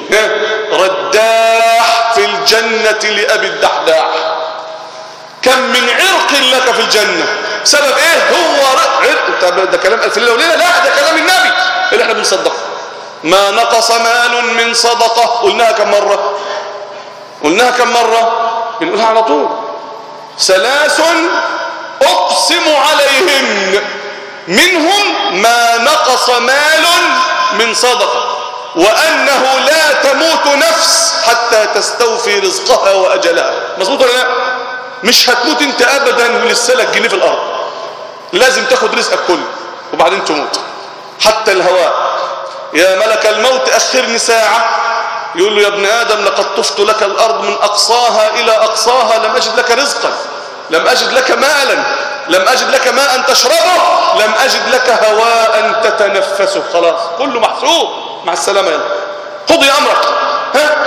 رداح في الجنة لأبي الدحداح كم من عرق لك في الجنة سبب ايه هو عرق ده كلام ألف ليلة وليلة لا ده كلام النبي اللي احنا بنصدقه ما نقص مال من صدقة قلناها كم مرة قلناها كم مرة بنقولها على طول ثلاث أقسم عليهن منهم ما نقص مال من صدقة وأنه لا تموت نفس حتى تستوفي رزقها وأجلها مظبوط ولا لا مش هتموت انت أبدا ولسه لك جنيه في الأرض لازم تاخد رزقك كله وبعدين تموت حتى الهواء يا ملك الموت أخرني ساعة يقول له يا ابن آدم لقد طفت لك الأرض من أقصاها إلى أقصاها لم أجد لك رزقا لم أجد لك مالا لم أجد لك ماء تشربه لم أجد لك هواء تتنفسه خلاص كله محسوب مع السلامة يلا قضي أمرك ها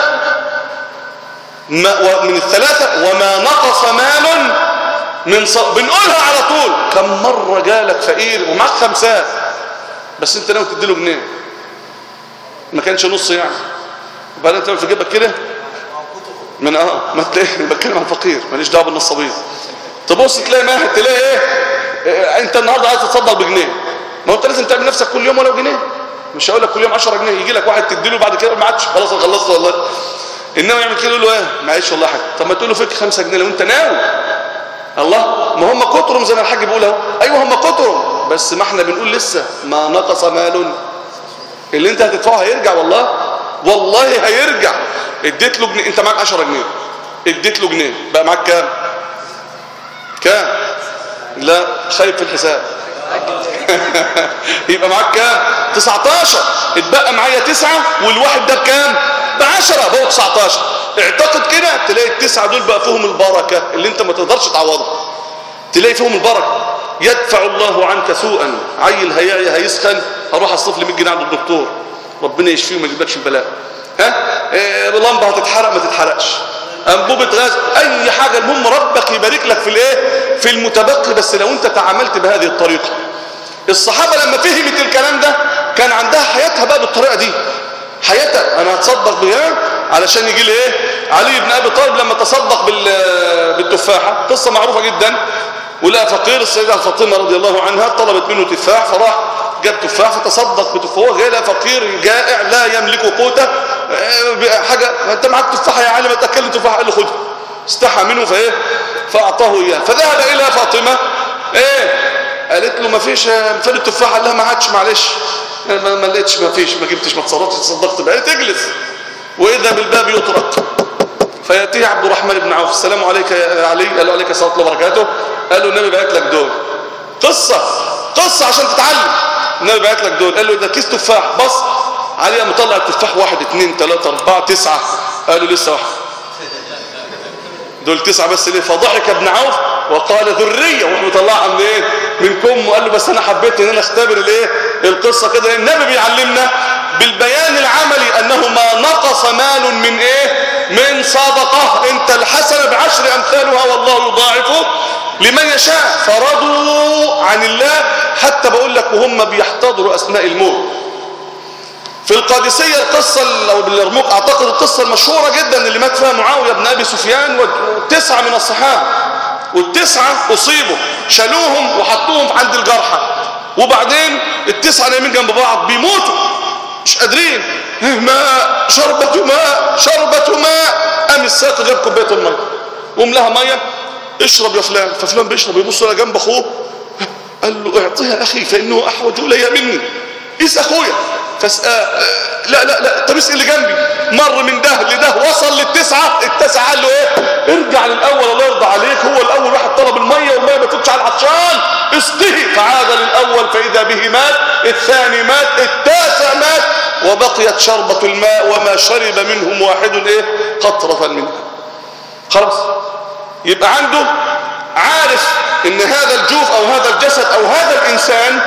ما من الثلاثة وما نقص مال من ص... بنقولها على طول كم مرة جالك فقير ومعك خمسات بس انت ناوي تديله جنيه ما كانش نص يعني وبعدين تعمل في جيبك كده من اه ما تلاقي بتكلم عن فقير ماليش دعوه بالنصابين تبص تلاقي ماهر تلاقي ايه, إيه انت النهارده عايز تتصدق بجنيه ما هو انت لازم تعمل نفسك كل يوم ولو جنيه مش هقول لك كل يوم 10 جنيه يجي لك واحد تديله بعد كده ما عادش خلاص انا خلصت والله انما يعمل كده يقول له ايه معيش والله حاجه طب ما تقول له فك 5 جنيه لو انت ناوي الله ما هم كترهم زي ما الحاج بيقول اهو ايوه هم كترهم بس ما احنا بنقول لسه ما نقص مال اللي انت هتدفعه هيرجع والله والله هيرجع اديت له جنيه انت معاك 10 جنيه اديت له جنيه بقى معاك كام كام لا خايف في الحساب يبقى معاك كام 19 اتبقى معايا تسعة والواحد ده بكام بعشرة بقوا 19 اعتقد كده تلاقي التسعة دول بقى فيهم البركة اللي انت ما تقدرش تعوضها تلاقي فيهم البركة يدفع الله عنك سوءا عيل هيعي هيسخن هروح اصرف لي 100 جنيه عند الدكتور ربنا يشفيه وما يجيبلكش البلاء ها إيه لمبه هتتحرق ما تتحرقش انبوبه غاز اي حاجه المهم ربك يبارك لك في الايه في المتبقي بس لو انت تعاملت بهذه الطريقه الصحابه لما فهمت الكلام ده كان عندها حياتها بقى بالطريقه دي حياتها انا هتصدق بيها علشان يجي لي ايه علي بن ابي طالب لما تصدق بالتفاحه قصه معروفه جدا ولقى فقير السيده فاطمه رضي الله عنها طلبت منه تفاح فراح جاب تفاح فتصدق بتفاح هو جاي لا فقير جائع لا يملك قوته آه، حاجه انت معاك تفاحه يا علي ما تاكل تفاحه قال له خدها استحى منه فايه فاعطاه اياه فذهب الى فاطمه ايه قالت له ما فيش فين التفاحه قال لها ما عادش معلش ما, ما لقيتش ما فيش ما جبتش ما تصرفتش تصدقت بقى تجلس واذا بالباب يطرق فياتيه عبد الرحمن بن عوف السلام عليك يا علي قال له عليك الصلاه الله وبركاته قال له النبي بعت لك دول قصه قصه عشان تتعلم النبي بعت لك دول قال له ده كيس تفاح بص علي قام مطلع التفاح واحد اثنين ثلاثه اربعه تسعه قال له لسه واحد دول تسعة بس ليه فضحك ابن عوف وقال ذرية وراح مطلعها من ايه من كم وقال له بس انا حبيت ان انا اختبر الايه القصة كده النبي بيعلمنا بالبيان العملي انه ما نقص مال من ايه من صدقة انت الحسنة بعشر امثالها والله يضاعفه لمن يشاء فرضوا عن الله حتى بقول لك وهم بيحتضروا اثناء الموت في القادسية القصة أو باليرموك أعتقد القصة المشهورة جدا اللي مات فيها معاوية بن أبي سفيان وتسعة من الصحابة والتسعة أصيبوا شالوهم وحطوهم عند الجرحى وبعدين التسعة نايمين جنب بعض بيموتوا مش قادرين ماء شربة ماء شربة ماء قام الساق جاب كوباية المية قوم لها مية اشرب يا فلان ففلان بيشرب يبص لها جنب أخوه قال له اعطيها أخي فإنه أحوج إلي مني قيس أخويا فاسأل لا لا لا طب اسأل اللي جنبي مر من ده لده وصل للتسعة التسعة قال له ايه ارجع للأول الله يرضى عليك هو الأول واحد طلب المية والمية ما تطلعش على العطشان استهي فعاد للأول فإذا به مات الثاني مات التاسع مات وبقيت شربة الماء وما شرب منهم واحد ايه قطرة منها خلاص يبقى عنده عارف ان هذا الجوف او هذا الجسد او هذا الانسان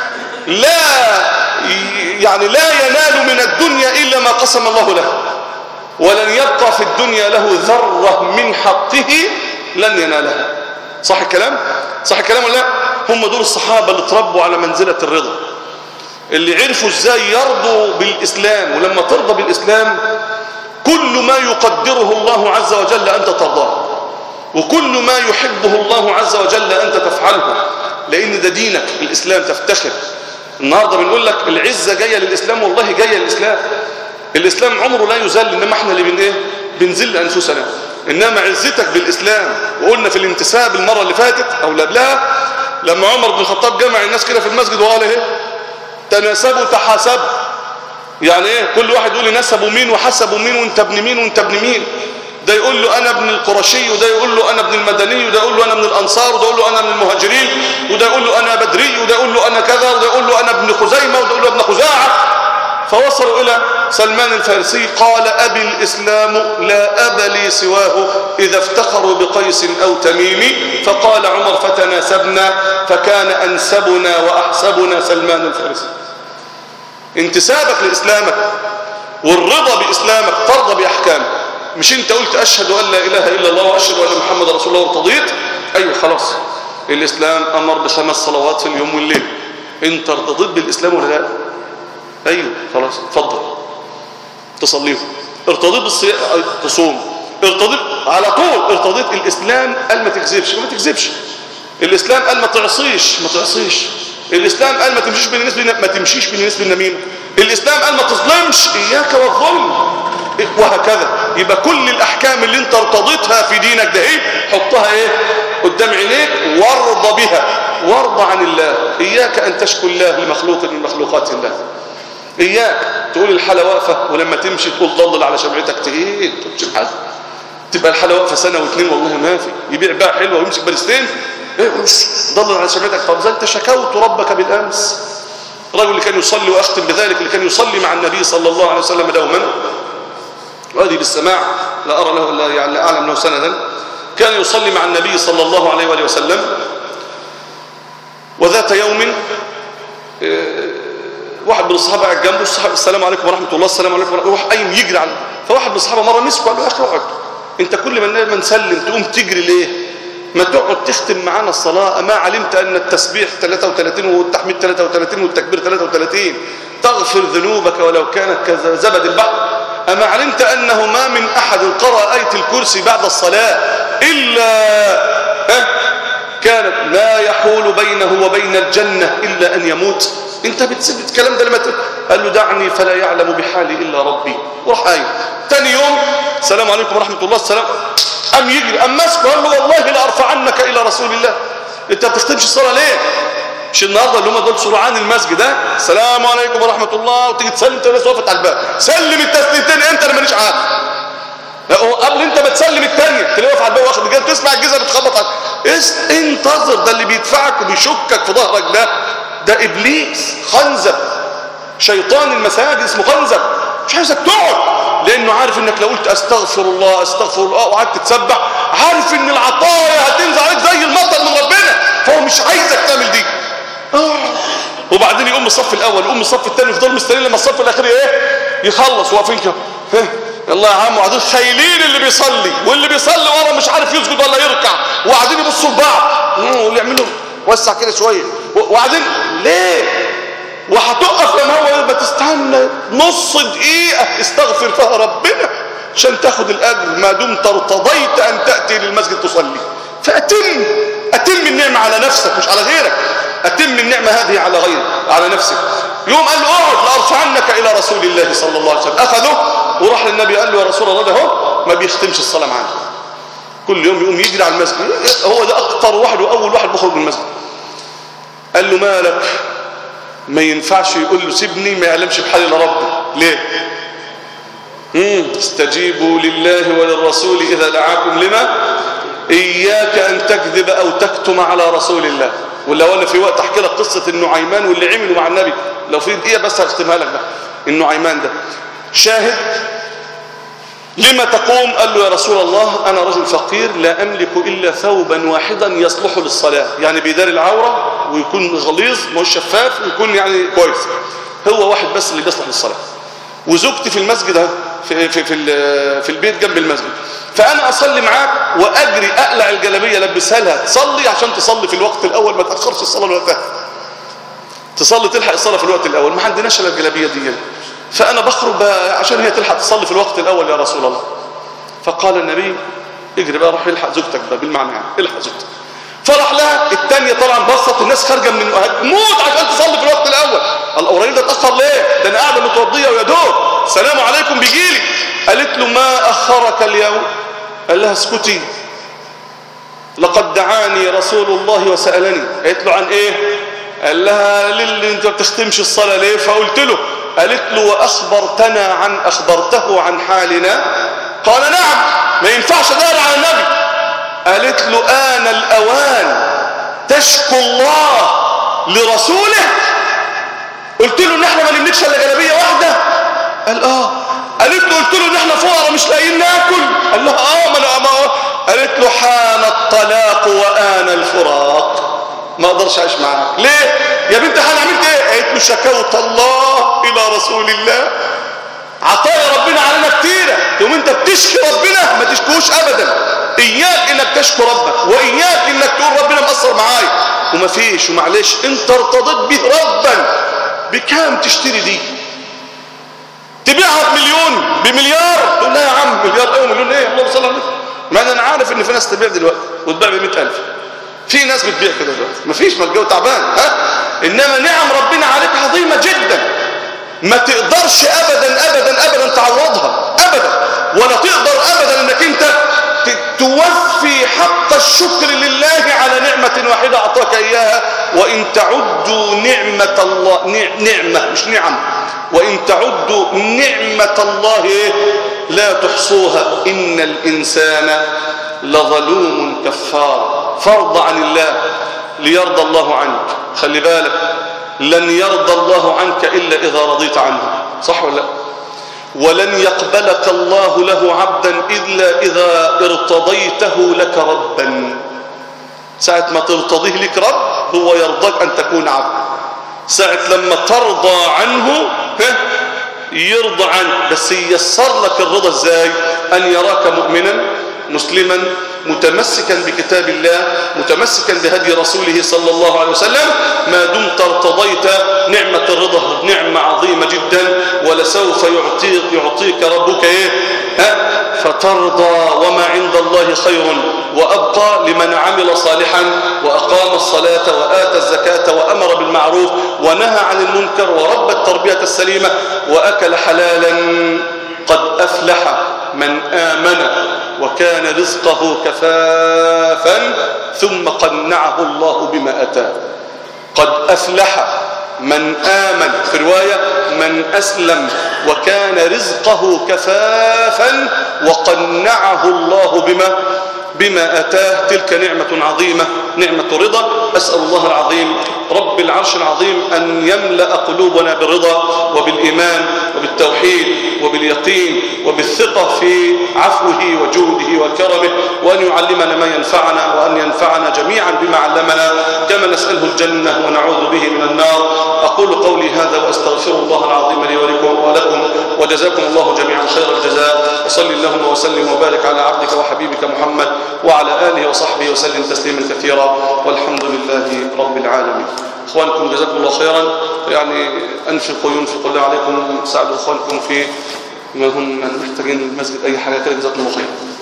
لا يعني لا ينال من الدنيا إلا ما قسم الله له ولن يبقى في الدنيا له ذرة من حقه لن ينالها صح الكلام؟ صح الكلام ولا لا؟ هم دول الصحابة اللي تربوا على منزلة الرضا اللي عرفوا ازاي يرضوا بالإسلام ولما ترضى بالإسلام كل ما يقدره الله عز وجل أنت ترضاه وكل ما يحبه الله عز وجل أنت تفعله لأن ده دينك الإسلام تفتخر النهاردة بنقول لك العزة جاية للإسلام والله جاية للإسلام الإسلام عمره لا يزل إنما احنا اللي بن إيه بنزل أنفسنا إنما عزتك بالإسلام وقلنا في الانتساب المرة اللي فاتت أو اللي قبلها لما عمر بن الخطاب جمع الناس كده في المسجد وقال إيه تناسبوا تحاسبوا يعني إيه كل واحد يقول لي نسبوا مين وحسبوا مين وانت ابن مين وانت ابن مين ده يقول له انا ابن القرشي وده يقول له انا ابن المدني وده يقول له انا من الانصار وده يقول له انا من المهاجرين وده يقول له انا بدري وده يقول له انا كذا وده يقول له انا ابن خزيمه وده يقول له ابن خزاعه فوصلوا الى سلمان الفارسي قال ابي الاسلام لا اب لي سواه اذا افتخروا بقيس او تميم فقال عمر فتناسبنا فكان انسبنا واحسبنا سلمان الفارسي انتسابك لاسلامك والرضا باسلامك ترضى باحكامه مش انت قلت اشهد ان لا اله الا الله واشهد ان محمد رسول الله وارتضيت ايوه خلاص الاسلام امر بخمس صلوات في اليوم والليل انت ارتضيت بالاسلام ولا لا ايوه خلاص اتفضل تصليهم ارتضيت بالصيام تصوم ارتضيت على طول ارتضيت الاسلام قال ما تكذبش ما تكذبش الاسلام قال ما تعصيش ما تعصيش الاسلام قال ما تمشيش بين الناس ما تمشيش بين الناس بالنميمه الاسلام قال ما تظلمش اياك والظلم وهكذا يبقى كل الاحكام اللي انت ارتضيتها في دينك ده ايه حطها ايه قدام عينيك وارضى بها وارضى عن الله اياك ان تشكو الله لمخلوق من مخلوقات الله اياك تقول الحاله واقفه ولما تمشي تقول ضلل على شمعتك تهيد تمشي حاجه تبقى الحاله واقفه سنه واثنين والله ما في يبيع بيع حلوه ويمسك بارستين ايه ضلل على شمعتك طب ده انت شكوت ربك بالامس الرجل اللي كان يصلي واختم بذلك اللي كان يصلي مع النبي صلى الله عليه وسلم دوما وهذه بالسماع لا أرى له لا يعني لا أعلم له سندا كان يصلي مع النبي صلى الله عليه وآله وسلم وذات يوم واحد من الصحابة قاعد جنبه الصحابة السلام عليكم ورحمة الله السلام عليكم ورحمة الله قايم يجري على فواحد من الصحابة مرة مسكه قال له يا أخي اقعد أنت كل ما ما نسلم تقوم تجري ليه؟ ما تقعد تختم معانا الصلاة ما علمت أن التسبيح 33 والتحميد 33 والتكبير 33 تغفر ذنوبك ولو كانت كزبد البحر أما علمت أنه ما من أحد قرأ آية الكرسي بعد الصلاة إلا كانت لا يحول بينه وبين الجنة إلا أن يموت انت بتسيب الكلام ده لما تقول قال له دعني فلا يعلم بحالي الا ربي وراح قايم تاني يوم السلام عليكم ورحمه الله السلام قام يجري قام ماسكه قال له والله لارفعنك الى رسول الله انت ما بتختمش الصلاه ليه مش النهارده اللي هم دول سرعان المسجد ده السلام عليكم ورحمه الله وتيجي تسلم تلاقي الناس وقفت على الباب سلم التسليمتين انت انا ماليش عارف لا هو قبل انت ما تسلم الثانيه تلاقيه واقف على الباب واخد الجزمه تسمع الجزمه بتخبط عليك اس انتظر ده اللي بيدفعك وبيشكك في ظهرك ده ده ابليس خنزب شيطان المساجد اسمه خنزب مش عايزك تقعد لانه عارف انك لو قلت استغفر الله استغفر الله وقعدت تسبح عارف ان العطايا هتنزل عليك زي المطر من ربنا فهو مش عايزك تعمل دي آه. وبعدين يقوم الصف الاول يقوم الصف الثاني يفضل مستنيين لما الصف الاخير ايه يخلص واقفين كده ها؟ يلا يا عم وقاعدين خايلين اللي بيصلي واللي بيصلي ورا مش عارف يسجد ولا يركع وقاعدين يبصوا لبعض مم، واللي يعملوا وسع كده شويه و- وقاعدين ليه وهتقف لما هو ما تستنى نص دقيقه استغفر فيها ربنا عشان تاخد الاجر ما دمت ارتضيت ان تاتي للمسجد تصلي فاتم اتم النعمه على نفسك مش على غيرك اتم النعمه هذه على غيرك على نفسك يوم قال له اقعد لارفعنك الى رسول الله صلى الله عليه وسلم اخذه وراح للنبي قال له يا رسول الله ده هو ما بيختمش الصلاه معانا كل يوم يقوم يجري على المسجد هو ده اكتر واحد واول واحد بيخرج من المسجد قال له مالك ما ينفعش يقول له سيبني ما يعلمش بحالي الا ربي ليه مم. استجيبوا لله وللرسول اذا دعاكم لما اياك ان تكذب او تكتم على رسول الله ولو انا في وقت احكي لك قصه النعيمان واللي عملوا مع النبي لو في دقيقه بس هختمها لك بقى النعيمان ده شاهد لما تقوم قال له يا رسول الله أنا رجل فقير لا أملك إلا ثوبا واحدا يصلح للصلاة يعني بيدار العورة ويكون غليظ مش شفاف ويكون يعني كويس هو واحد بس اللي بيصلح للصلاة وزوجتي في المسجد اهي في, في, في, ال- في البيت جنب المسجد فأنا أصلي معاك وأجري أقلع الجلابية لبسها لها تصلي عشان تصلي في الوقت الأول ما تأخرش الصلاة لوقتها تصلي تلحق الصلاة في الوقت الأول ما عندناش الا الجلابية دي فأنا بخرج بقى عشان هي تلحق تصلي في الوقت الأول يا رسول الله فقال النبي اجري بقى روح الحق زوجتك بقى بالمعنى يعني الحق زوجتك فراح لها الثانية طبعا بسط الناس خارجة من هتموت عشان تصلي في الوقت الأول قال الراجل ده اتأخر ليه ده أنا قاعدة متوضية ويا دوب السلام عليكم بيجيلي قالت له ما أخرك اليوم قال لها اسكتي لقد دعاني رسول الله وسألني قالت له عن ايه قال لها للي انت ما بتختمش الصلاة ليه فقلت له قالت له وأخبرتنا عن أخبرته عن حالنا قال نعم ما ينفعش دار على النبي قالت له آن الأوان تشكو الله لرسوله قلت له ان احنا ما نملكش الا جلابيه واحده قال اه قالت له قلت له ان احنا فقراء مش لاقيين ناكل قال لها اه ما انا ما قالت له حان الطلاق وان الفراق ما اقدرش اعيش معاك ليه يا بنت انا عملت ايه قالت له شكوت الله الى رسول الله عطايا ربنا علينا كتيرة يوم انت بتشكي ربنا ما تشكوش ابدا اياك انك تشكو ربك واياك انك تقول ربنا مقصر معايا وما فيش ومعلش انت ارتضيت به ربا بكام تشتري دي تبيعها بمليون بمليار تقول لا يا عم مليار ايه ومليون ايه اللهم صل على النبي ما انا عارف ان في ناس تبيع دلوقتي وتبيع ب 100000 في ناس بتبيع كده دلوقتي مفيش ما الجو تعبان ها انما نعم ربنا عليك عظيمه جدا ما تقدرش ابدا ابدا ابدا تعوضها ابدا ولا تقدر ابدا انك انت ت- توفي حق الشكر لله على نعمة واحدة اعطاك اياها وان تعدوا نعمة الله نع- نعمة مش نعم وان تعدوا نعمة الله إيه؟ لا تحصوها ان الانسان لظلوم كفار فارض عن الله ليرضى الله عنك خلي بالك لن يرضى الله عنك إلا إذا رضيت عنه صح ولا لا ولن يقبلك الله له عبدا إلا إذا ارتضيته لك ربا ساعة ما ترتضيه لك رب هو يرضاك أن تكون عبد ساعة لما ترضى عنه ها يرضى عنك بس ييسر لك الرضا ازاي أن يراك مؤمنا مسلما متمسكا بكتاب الله متمسكا بهدي رسوله صلى الله عليه وسلم ما دمت ارتضيت نعمة الرضا نعمة عظيمة جدا ولسوف يعطيك, يعطيك ربك ايه ها فترضى وما عند الله خير وأبقى لمن عمل صالحا وأقام الصلاة وآتى الزكاة وأمر بالمعروف ونهى عن المنكر وربى التربية السليمة وأكل حلالا قد أفلح من آمن وكان رزقه كفافا ثم قنعه الله بما أتاه قد أفلح من آمن في رواية من أسلم وكان رزقه كفافا وقنعه الله بما بما أتاه تلك نعمة عظيمة نعمة رضا أسأل الله العظيم رب العرش العظيم أن يملأ قلوبنا بالرضا وبالإيمان وبالتوحيد وباليقين وبالثقة في عفوه وجوده وكرمه وأن يعلمنا ما ينفعنا وأن ينفعنا جميعا بما علمنا كما نسأله الجنة ونعوذ به من النار أقول قولي هذا وأستغفر الله العظيم لي ولكم ولكم وجزاكم الله جميعا خير الجزاء وصل اللهم وسلم وبارك على عبدك وحبيبك محمد وعلى آله وصحبه وسلم تسليما كثيرا والحمد لله رب العالمين اخوانكم جزاكم الله خيرا يعني انفقوا ينفق الله عليكم ساعدوا اخوانكم في ما هم محتاجين المسجد اي حاجه كده جزاكم الله خيرا